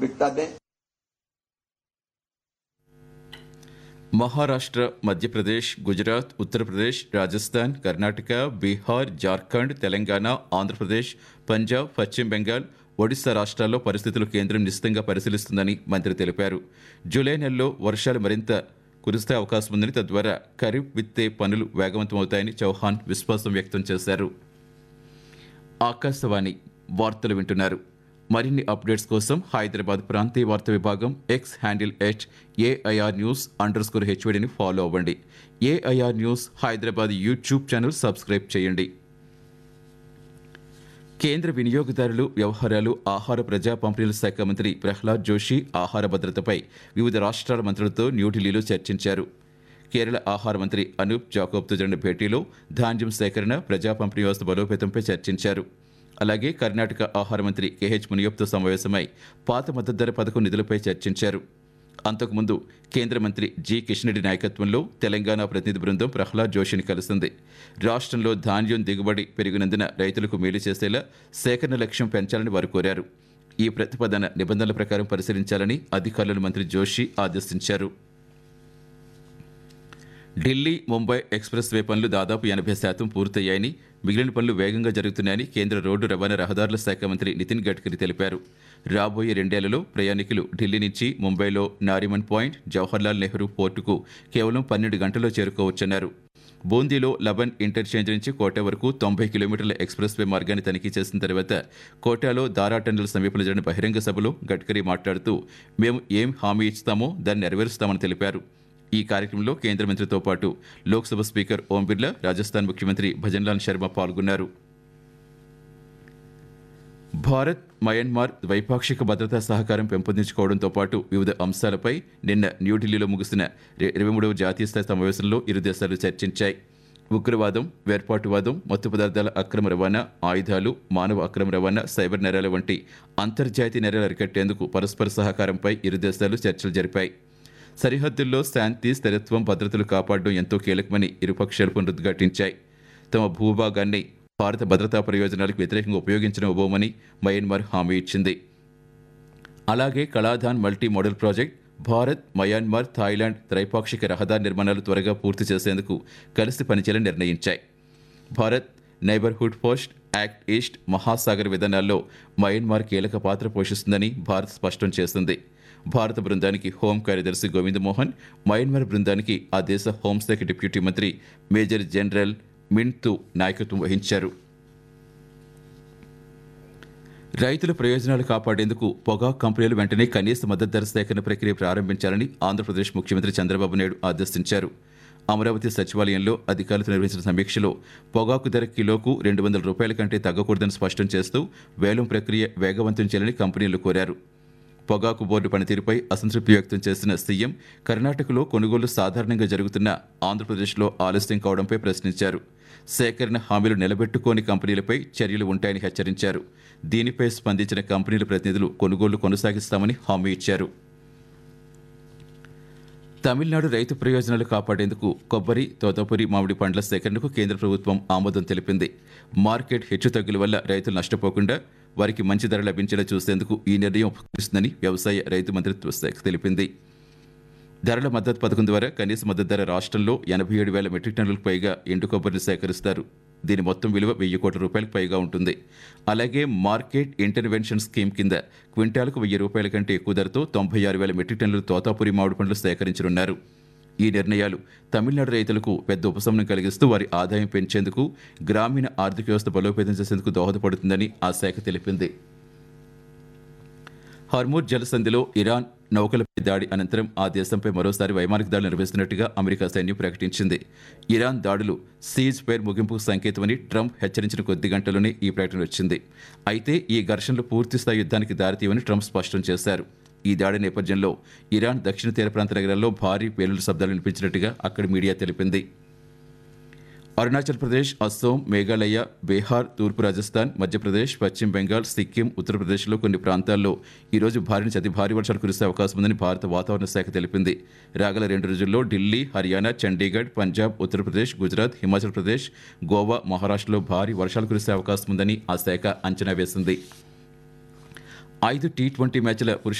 प्राथमिकता दें మహారాష్ట్ర మధ్యప్రదేశ్ గుజరాత్ ఉత్తరప్రదేశ్ రాజస్థాన్ కర్ణాటక బీహార్ జార్ఖండ్ తెలంగాణ ఆంధ్రప్రదేశ్ పంజాబ్ పశ్చిమ బెంగాల్ ఒడిశా రాష్ట్రాల్లో పరిస్థితులు కేంద్రం నిశ్చితంగా పరిశీలిస్తుందని మంత్రి తెలిపారు జూలై నెలలో వర్షాలు మరింత కురిస్తే అవకాశం ఉందని తద్వారా ఖరీఫ్ విత్తే పనులు వేగవంతమవుతాయని చౌహాన్ విశ్వాసం వ్యక్తం చేశారు ఆకాశవాణి వార్తలు వింటున్నారు మరిన్ని అప్డేట్స్ కోసం హైదరాబాద్ ప్రాంతీయ వార్తా విభాగం X handle at AIR news under score హెచ్వడిని ఫాలో అవ్వండి AIR news Hyderabad YouTube channel subscribe చేయండి కేంద్ర వినియోగదారులు వ్యవహారాలు ఆహార ప్రజా పంపిణీల శాఖ మంత్రి ప్రహ్లాద్ జోషి ఆహార భద్రతపై వివిధ రాష్ట్రాల మంత్రులతో న్యూఢిల్లీలో చర్చించారు కేరళ ఆహార మంత్రి అనూప్ జాకోబ్తో జరిగిన భేటీలో ధాన్యం సేకరణ ప్రజా పంపిణీ వ్యవస్థ బలోపేతంపై చర్చించారు అలాగే కర్ణాటక ఆహార మంత్రి కేహెచ్ మునియప్తో సమావేశమై పాత మద్దతు ధర పథకం నిధులపై చర్చించారు అంతకుముందు కేంద్ర మంత్రి జి కిషన్ రెడ్డి నాయకత్వంలో తెలంగాణ ప్రతినిధి బృందం ప్రహ్లాద్ జోషిని కలిసింది రాష్ట్రంలో ధాన్యం దిగుబడి పెరిగినందున రైతులకు మేలు చేసేలా సేకరణ లక్ష్యం పెంచాలని వారు కోరారు ఈ ప్రతిపాదన నిబంధనల ప్రకారం పరిశీలించాలని అధికారులను మంత్రి జోషి ఆదేశించారు ఢిల్లీ ముంబై ఎక్స్ప్రెస్ వే పనులు దాదాపు ఎనభై శాతం పూర్తయ్యాయని మిగిలిన పనులు వేగంగా జరుగుతున్నాయని కేంద్ర రోడ్డు రవాణా రహదారుల శాఖ మంత్రి నితిన్ గడ్కరీ తెలిపారు రాబోయే రెండేళ్లలో ప్రయాణికులు ఢిల్లీ నుంచి ముంబైలో నారిమన్ పాయింట్ జవహర్లాల్ నెహ్రూ పోర్టుకు కేవలం పన్నెండు గంటల్లో చేరుకోవచ్చన్నారు బూందీలో లబన్ ఇంటర్చేంజ్ నుంచి కోటా వరకు తొంభై కిలోమీటర్ల ఎక్స్ప్రెస్ వే మార్గాన్ని తనిఖీ చేసిన తర్వాత కోటాలో దారా టన్నెల్ సమీపంలో జరిగిన బహిరంగ సభలో గడ్కరీ మాట్లాడుతూ మేము ఏం హామీ ఇస్తామో దాన్ని నెరవేరుస్తామని తెలిపారు ఈ కార్యక్రమంలో కేంద్ర మంత్రితో పాటు లోక్సభ స్పీకర్ ఓం బిర్లా రాజస్థాన్ ముఖ్యమంత్రి భజన్లాల్ శర్మ పాల్గొన్నారు భారత్ మయన్మార్ ద్వైపాక్షిక భద్రతా సహకారం పెంపొందించుకోవడంతో పాటు వివిధ అంశాలపై నిన్న న్యూఢిల్లీలో ముగిసిన ఇరవై మూడవ జాతీయ స్థాయి సమావేశంలో ఇరు దేశాలు చర్చించాయి ఉగ్రవాదం వేర్పాటువాదం మత్తు పదార్థాల అక్రమ రవాణా ఆయుధాలు మానవ అక్రమ రవాణా సైబర్ నేరాల వంటి అంతర్జాతీయ నేరాలు అరికట్టేందుకు పరస్పర సహకారంపై ఇరు దేశాలు చర్చలు జరిపాయి సరిహద్దుల్లో శాంతి స్థిరత్వం భద్రతలు కాపాడడం ఎంతో కీలకమని ఇరుపక్షాలు పునరుద్ఘాటించాయి తమ భూభాగాన్ని భారత భద్రతా ప్రయోజనాలకు వ్యతిరేకంగా ఉపయోగించడం ఇవ్వమని మయన్మార్ హామీ ఇచ్చింది అలాగే Kaladan multi modal project Bharat Myanmar Thailand త్రైపాక్షిక రహదారి నిర్మాణాలు త్వరగా పూర్తి చేసేందుకు కలిసి పనిచేయాలని నిర్ణయించాయి Bharat neighbourhood post act east Mahasagar విధానాల్లో మయన్మార్ కీలక పాత్ర పోషిస్తుందని భారత్ స్పష్టం చేసింది భారత బృందానికి హోం కార్యదర్శి గోవింద్ మోహన్ మయన్మార్ బృందానికి ఆ దేశ హోంశాఖ డిప్యూటీ మంత్రి మేజర్ జనరల్ మిన్తు నాయకత్వం వహించారు రైతుల ప్రయోజనాలు కాపాడేందుకు పొగాకు కంపెనీలు వెంటనే కనీస మద్దతు ధర సేకరణ ప్రక్రియ ప్రారంభించాలని ఆంధ్రప్రదేశ్ ముఖ్యమంత్రి చంద్రబాబు నాయుడు ఆదేశించారు అమరావతి సచివాలయంలో అధికారులతో నిర్వహించిన సమీక్షలో పొగాకు ధర కిలోకు రెండు వందల రూపాయల కంటే తగ్గకూడదని స్పష్టం చేస్తూ వేలం ప్రక్రియ వేగవంతం చేయాలని కంపెనీలు కోరారు పొగాకు బోర్డు పనితీరుపై అసంతృప్తి వ్యక్తం చేసిన సీఎం కర్ణాటకలో కొనుగోలు సాధారణంగా జరుగుతున్న ఆంధ్రప్రదేశ్లో ఆలస్యం కావడంపై ప్రశ్నించారు సేకరణ హామీలు నిలబెట్టుకోని కంపెనీలపై చర్యలు ఉంటాయని హెచ్చరించారు దీనిపై స్పందించిన కంపెనీల ప్రతినిధులు కొనుగోలు కొనసాగిస్తామని హామీ ఇచ్చారు తమిళనాడు రైతు ప్రయోజనాలు కాపాడేందుకు కొబ్బరి తోతపురి మామిడి పండ్ల సేకరణకు కేంద్ర ప్రభుత్వం ఆమోదం తెలిపింది మార్కెట్ హెచ్చుతగ్గుల వల్ల రైతులు నష్టపోకుండా వారికి మంచి ధర లభించేలా చూసేందుకు ఈ నిర్ణయం ఉపకరిస్తుందని వ్యవసాయ రైతు మంత్రిత్వ శాఖ తెలిపింది ధరల మద్దతు పథకం ద్వారా కనీస మద్దతు ధర రాష్ట్రంలో ఎనభై ఏడు వేల మెట్రిక్ టన్నులకు పైగా ఎండు కొబ్బరిని సేకరిస్తారు దీని మొత్తం విలువ వెయ్యి కోట్ల రూపాయలకు పైగా ఉంటుంది అలాగే మార్కెట్ ఇంటర్వెన్షన్ స్కీమ్ కింద క్వింటాలకు వెయ్యి రూపాయల కంటే ఎక్కువ ధరతో తొంభై ఆరు వేల మెట్రిక్ టన్నుల తోతాపురి మామిడి పండ్లు సేకరించనున్నారు ఈ నిర్ణయాలు తమిళనాడు రైతులకు పెద్ద ఉపశమనం కలిగిస్తూ వారి ఆదాయం పెంచేందుకు గ్రామీణ ఆర్థిక వ్యవస్థ బలోపేతం చేసేందుకు దోహదపడుతుందని ఆ శాఖ తెలిపింది హర్మూర్ జలసంధిలో ఇరాన్ నౌకలపై దాడి అనంతరం ఆ దేశంపై మరోసారి వైమానిక దాడులు నిర్వహిస్తున్నట్టుగా అమెరికా సైన్యం ప్రకటించింది ఇరాన్ దాడులు సీజ్ ఫైర్ ముగింపుకు సంకేతమని ట్రంప్ హెచ్చరించిన కొద్ది గంటల్లోనే ఈ ప్రకటన వచ్చింది అయితే ఈ ఘర్షణలు పూర్తిస్థాయి యుద్ధానికి దారితీయమని ట్రంప్ స్పష్టం చేశారు ఈ దాడి నేపథ్యంలో ఇరాన్ దక్షిణ తీర ప్రాంత నగరాల్లో భారీ పేలుడు శబ్దాలు వినిపించినట్టుగా అక్కడి మీడియా తెలిపింది అరుణాచల్ ప్రదేశ్ అస్సోం మేఘాలయ బీహార్ తూర్పు రాజస్థాన్ మధ్యప్రదేశ్ పశ్చిమ బెంగాల్ సిక్కిం ఉత్తరప్రదేశ్లో కొన్ని ప్రాంతాల్లో ఈరోజు భారీ నుంచి అతి భారీ వర్షాలు కురిసే అవకాశం ఉందని భారత వాతావరణ శాఖ తెలిపింది రాగల రెండు రోజుల్లో ఢిల్లీ హర్యానా చండీగఢ్ పంజాబ్ ఉత్తరప్రదేశ్ గుజరాత్ హిమాచల్ ప్రదేశ్ గోవా మహారాష్ట్రలో భారీ వర్షాలు కురిసే అవకాశం ఉందని ఆ శాఖ అంచనా వేసింది ఐదు టీ ట్వంటీ మ్యాచ్ల పురుష